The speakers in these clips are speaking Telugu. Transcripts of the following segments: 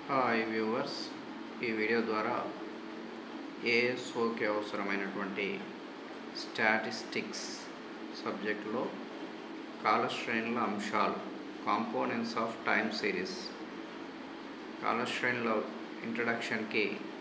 హాయ్ వ్యూవర్స్ ఈ వీడియో ద్వారా ఏఎస్ఓకి అవసరమైనటువంటి స్టాటిస్టిక్స్ సబ్జెక్టులో కాలశ్రేణుల అంశాలు కాంపోనెంట్స్ ఆఫ్ టైమ్ సిరీస్ కాలశ్రేణుల ఇంట్రడక్షన్కి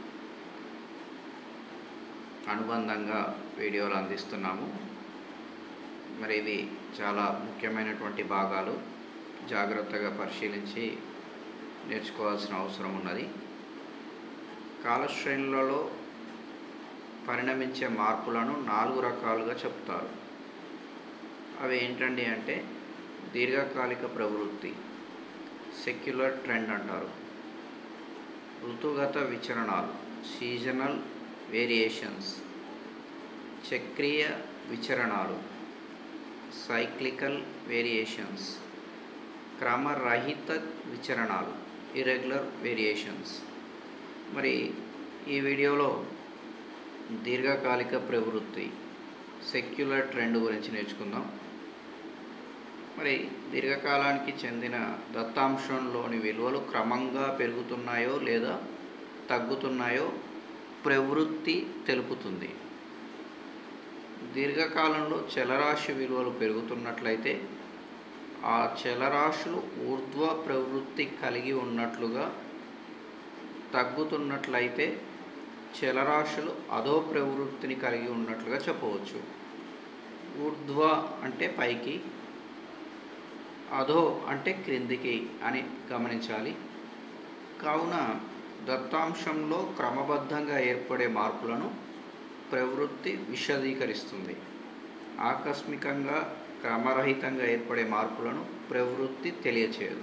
అనుబంధంగా వీడియోలు అందిస్తున్నాము మరి ఇవి చాలా ముఖ్యమైనటువంటి భాగాలు జాగ్రత్తగా పరిశీలించి నేర్చుకోవాల్సిన అవసరం ఉన్నది కాలశ్రేణులలో పరిణమించే మార్పులను నాలుగు రకాలుగా చెప్తారు అవి ఏంటండి అంటే దీర్ఘకాలిక ప్రవృత్తి సెక్యులర్ ట్రెండ్ అంటారు ఋతుగత విచరణాలు సీజనల్ వేరియేషన్స్ చక్రీయ విచరణాలు సైక్లికల్ వేరియేషన్స్ క్రమరహిత విచరణాలు ఇరెగ్యులర్ వేరియేషన్స్ మరి ఈ వీడియోలో దీర్ఘకాలిక ప్రవృత్తి సెక్యులర్ ట్రెండ్ గురించి నేర్చుకుందాం మరి దీర్ఘకాలానికి చెందిన దత్తాంశంలోని విలువలు క్రమంగా పెరుగుతున్నాయో లేదా తగ్గుతున్నాయో ప్రవృత్తి తెలుపుతుంది దీర్ఘకాలంలో చలరాశి విలువలు పెరుగుతున్నట్లయితే ఆ చలరాశులు ఊర్ధ్వ ప్రవృత్తి కలిగి ఉన్నట్లుగా తగ్గుతున్నట్లయితే చలరాశులు అధో ప్రవృత్తిని కలిగి ఉన్నట్లుగా చెప్పవచ్చు ఊర్ధ్వ అంటే పైకి అధో అంటే క్రిందికి అని గమనించాలి కావున దత్తాంశంలో క్రమబద్ధంగా ఏర్పడే మార్పులను ప్రవృత్తి విశదీకరిస్తుంది ఆకస్మికంగా క్రమరహితంగా ఏర్పడే మార్పులను ప్రవృత్తి తెలియచేయదు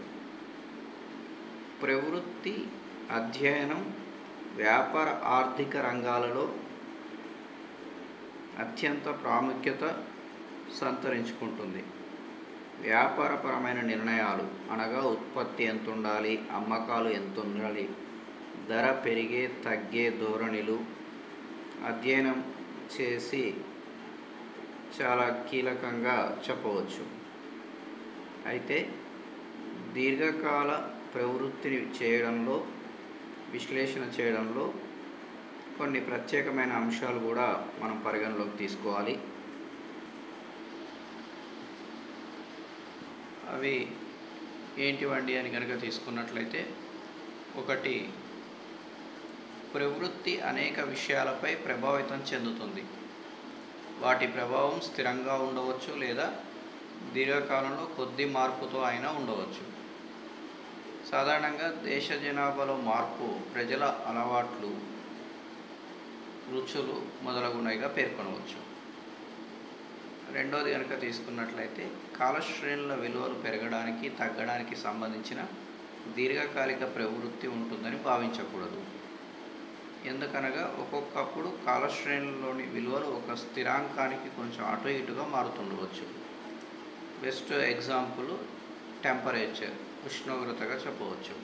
ప్రవృత్తి అధ్యయనం వ్యాపార ఆర్థిక రంగాలలో అత్యంత ప్రాముఖ్యత సంతరించుకుంటుంది వ్యాపారపరమైన నిర్ణయాలు అనగా ఉత్పత్తి ఎంత ఉండాలి అమ్మకాలు ఎంత ఉండాలి ధర పెరిగే తగ్గే ధోరణిలు అధ్యయనం చేసి చాలా కీలకంగా చెప్పవచ్చు అయితే దీర్ఘకాల ప్రవృత్తిని చేయడంలో విశ్లేషణ చేయడంలో కొన్ని ప్రత్యేకమైన అంశాలు కూడా మనం పరిగణలోకి తీసుకోవాలి అవి ఏంటివండి అని కనుక తీసుకున్నట్లయితే ఒకటి ప్రవృత్తి అనేక విషయాలపై ప్రభావితం చెందుతుంది వాటి ప్రభావం స్థిరంగా ఉండవచ్చు లేదా దీర్ఘకాలంలో కొద్ది మార్పుతో అయినా ఉండవచ్చు సాధారణంగా దేశ జనాభాలో మార్పు ప్రజల అలవాట్లు రుచులు మొదలగునవిగా పేర్కొనవచ్చు రెండోది కనుక తీసుకున్నట్లయితే కాలశ్రేణుల విలువలు పెరగడానికి తగ్గడానికి సంబంధించిన దీర్ఘకాలిక ప్రవృత్తి ఉంటుందని భావించకూడదు ఎందుకనగా ఒక్కొక్కప్పుడు కాలశ్రేణులలోని విలువలు ఒక స్థిరాంకానికి కొంచెం అటు ఇటుగా మారుతుండవచ్చు బెస్ట్ ఎగ్జాంపుల్ టెంపరేచర్ ఉష్ణోగ్రతగా చెప్పవచ్చు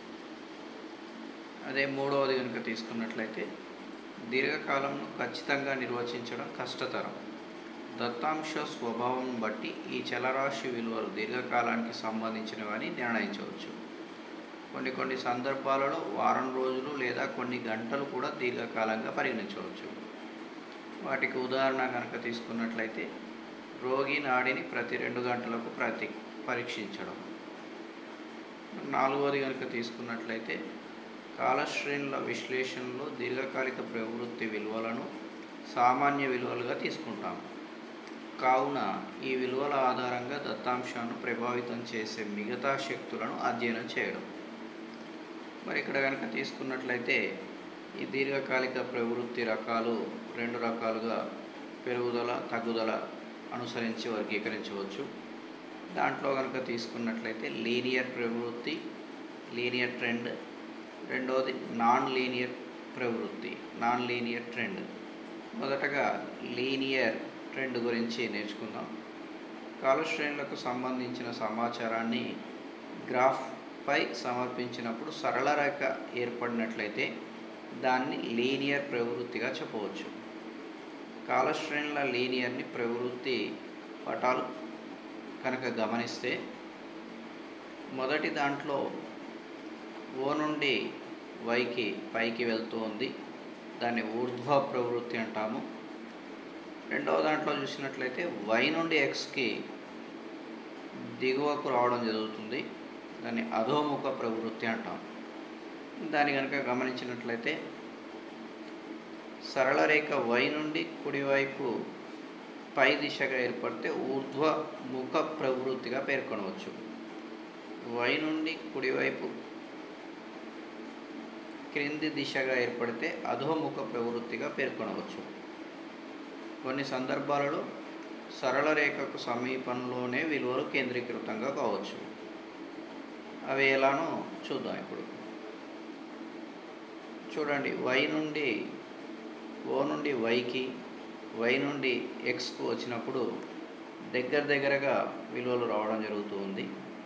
అదే మూడవది కనుక తీసుకున్నట్లయితే దీర్ఘకాలంను ఖచ్చితంగా నిర్వచించడం కష్టతరం దత్తాంశ స్వభావం బట్టి ఈ చలరాశి విలువలు దీర్ఘకాలానికి సంబంధించినవని నిర్ణయించవచ్చు కొన్ని కొన్ని సందర్భాలలో వారం రోజులు లేదా కొన్ని గంటలు కూడా దీర్ఘకాలంగా పరిగణించవచ్చు వాటికి ఉదాహరణ కనుక తీసుకున్నట్లయితే రోగి నాడిని ప్రతి రెండు గంటలకు ప్రతి పరీక్షించడం నాలుగవది కనుక తీసుకున్నట్లయితే కాలశ్రేణుల విశ్లేషణలో దీర్ఘకాలిక ప్రవృత్తి విలువలను సామాన్య విలువలుగా తీసుకుంటాం కావున ఈ విలువల ఆధారంగా దత్తాంశాన్ని ప్రభావితం చేసే మిగతా శక్తులను అధ్యయనం చేయడం మరి ఇక్కడ కనుక తీసుకున్నట్లయితే ఈ దీర్ఘకాలిక ప్రవృత్తి రకాలు రెండు రకాలుగా పెరుగుదల తగ్గుదల అనుసరించి వర్గీకరించవచ్చు దాంట్లో కనుక తీసుకున్నట్లయితే లీనియర్ ప్రవృత్తి లీనియర్ ట్రెండ్ రెండవది నాన్ లీనియర్ ప్రవృత్తి నాన్ లీనియర్ ట్రెండ్ మొదటగా లీనియర్ ట్రెండ్ గురించి నేర్చుకుందాం కాలశ్రేణులకు సంబంధించిన సమాచారాన్ని గ్రాఫ్పై సమర్పించినప్పుడు సరళ రేఖ ఏర్పడినట్లయితే దాన్ని లీనియర్ ప్రవృత్తిగా చెప్పవచ్చు కాలశ్రేణుల లీనియర్ని ప్రవృత్తి పటాలు కనుక గమనిస్తే మొదటి దాంట్లో ఓ నుండి వైకి పైకి వెళ్తూ ఉంది దాన్ని ఊర్ధ్వ ప్రవృత్తి అంటాము రెండవ దాంట్లో చూసినట్లయితే వై నుండి ఎక్స్కి దిగువకు రావడం జరుగుతుంది దాన్ని అధోముఖ ప్రవృత్తి అంటాం దాన్ని కనుక గమనించినట్లయితే సరళ రేఖ వై నుండి కుడివైపు పై దిశగా ఏర్పడితే ఊర్ధ్వ ముఖ ప్రవృత్తిగా పేర్కొనవచ్చు వై నుండి కుడివైపు క్రింది దిశగా ఏర్పడితే అధోముఖ ప్రవృత్తిగా పేర్కొనవచ్చు కొన్ని సందర్భాలలో సరళ రేఖకు సమీపంలోనే విలువలు కేంద్రీకృతంగా కావచ్చు అవి ఎలానో చూద్దాం ఇప్పుడు చూడండి వై నుండి ఓ నుండి వైకి వై నుండి ఎక్స్కు వచ్చినప్పుడు దగ్గర దగ్గరగా విలువలు రావడం జరుగుతూ ఉంది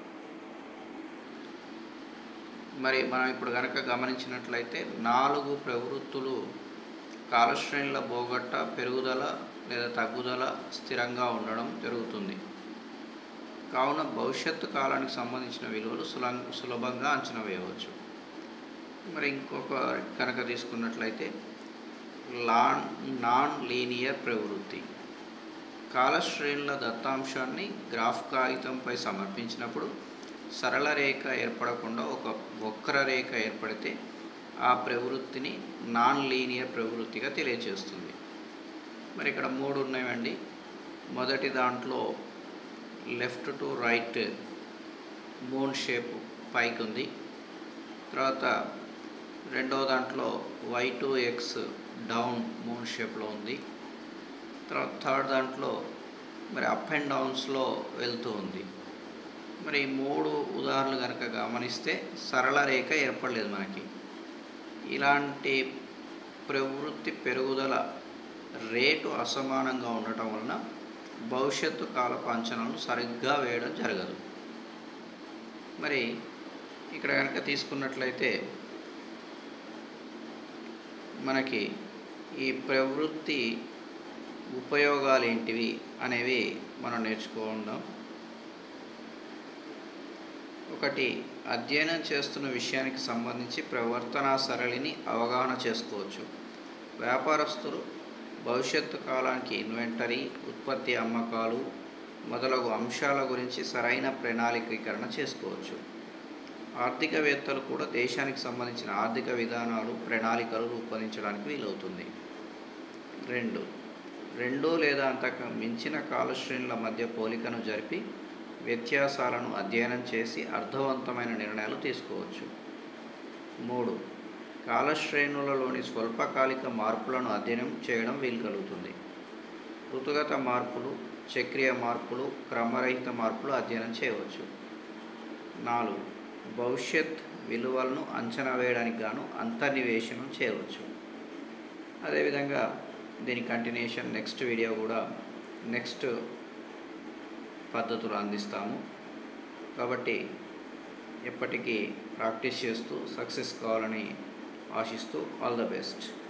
మరి మనం ఇప్పుడు కనుక గమనించినట్లయితే నాలుగు ప్రవృత్తులు కాలశ్రేణుల బోగట్ట పెరుగుదల లేదా తగ్గుదల స్థిరంగా ఉండడం జరుగుతుంది కావున భవిష్యత్తు కాలానికి సంబంధించిన విలువలు సుల సులభంగా అంచనా వేయవచ్చు మరి ఇంకొక కనుక తీసుకున్నట్లయితే లాన్ నాన్ లీనియర్ ప్రవృత్తి కాలశ్రేణుల దత్తాంశాన్ని గ్రాఫ్ కాగితంపై సమర్పించినప్పుడు సరళ రేఖ ఏర్పడకుండా ఒక వక్ర రేఖ ఏర్పడితే ఆ ప్రవృత్తిని నాన్ లీనియర్ ప్రవృత్తిగా తెలియజేస్తుంది మరి ఇక్కడ మూడు ఉన్నాయండి మొదటి దాంట్లో left to right moon shape పైకి ఉంది తర్వాత రెండవ దాంట్లో y to x down moon షేప్లో ఉంది తర్వాత థర్డ్ దాంట్లో మరి అప్ అండ్ డౌన్స్లో వెళ్తూ ఉంది మరి ఈ మూడు ఉదాహరణలు కనుక గమనిస్తే సరళ రేఖ ఏర్పడలేదు మనకి ఇలాంటి ప్రవృత్తి పెరుగుదల రేటు అసమానంగా ఉండటం వలన భవిష్యత్తు కాలపు అంచనాలను సరిగ్గా వేయడం జరగదు మరి ఇక్కడ కనుక తీసుకున్నట్లయితే మనకి ఈ ప్రవృత్తి ఉపయోగాలు ఏంటివి అనేవి మనం నేర్చుకుందాం ఒకటి అధ్యయనం చేస్తున్న విషయానికి సంబంధించి ప్రవర్తనా సరళిని అవగాహన చేసుకోవచ్చు వ్యాపారస్తులు భవిష్యత్తు కాలానికి ఇన్వెంటరీ ఉత్పత్తి అమ్మకాలు మొదలగు అంశాల గురించి సరైన ప్రణాళికీకరణ చేసుకోవచ్చు ఆర్థికవేత్తలు కూడా దేశానికి సంబంధించిన ఆర్థిక విధానాలు ప్రణాళికలు రూపొందించడానికి వీలవుతుంది రెండు రెండు లేదా అంతకు మించిన కాలశ్రేణుల మధ్య పోలికను జరిపి వ్యత్యాసాలను అధ్యయనం చేసి అర్థవంతమైన నిర్ణయాలు తీసుకోవచ్చు మూడు కాలశ్రేణులలోని స్వల్పకాలిక మార్పులను అధ్యయనం చేయడం వీలు కలుగుతుంది ఋతుగత మార్పులు చక్రీయ మార్పులు క్రమరహిత మార్పులు అధ్యయనం చేయవచ్చు నాలుగు భవిష్యత్ విలువలను అంచనా వేయడానికి గాను అంతర్నివేశనం చేయవచ్చు అదేవిధంగా దీని కంటిన్యూషన్ నెక్స్ట్ వీడియో కూడా నెక్స్ట్ పద్ధతులు అందిస్తాము కాబట్టి ఎప్పటికీ ప్రాక్టీస్ చేస్తూ సక్సెస్ కావాలని ఆశిస్తూ ఆల్ ద బెస్ట్